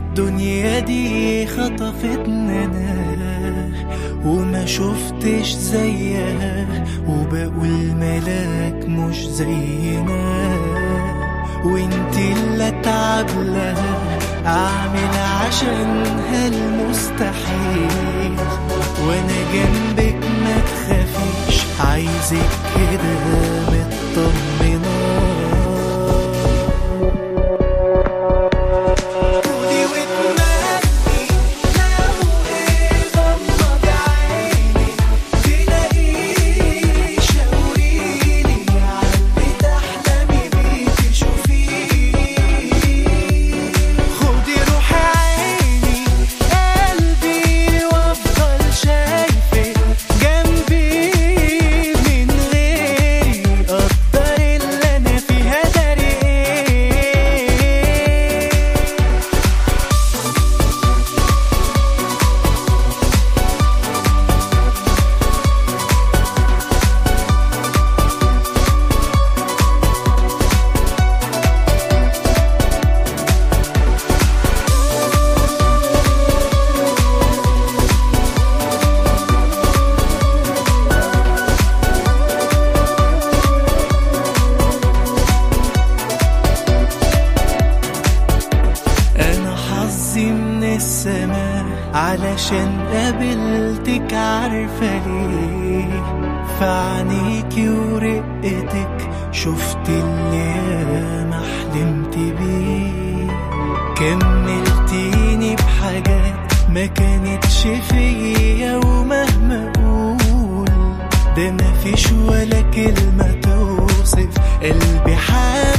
الدنيا دي خطفتنا انا وما شفتش زيها وبقول ملاك مش زينا وانت اللي اتعب لها اعمل عشانها المستحيل وانا جنبك ما تخافيش عايزك كده مطمنه قولي وتمني لو ايه غمض عيني تلاقيه شاوريلي عاللي تحلمي بيه تشوفيه خدي روح عيني قلبي وافضل شايفك جنبي من غيري اقدر اللي انا فيها داري ايه انا حظي من السماء علشان قابلتك عارفة ليه فعنيكي ورقتك شفت اللي ما حلمت بيه كملتيني بحاجات ما كانتش فيا ومهما اقول ده مفيش ولا كلمة توصف قلبي حال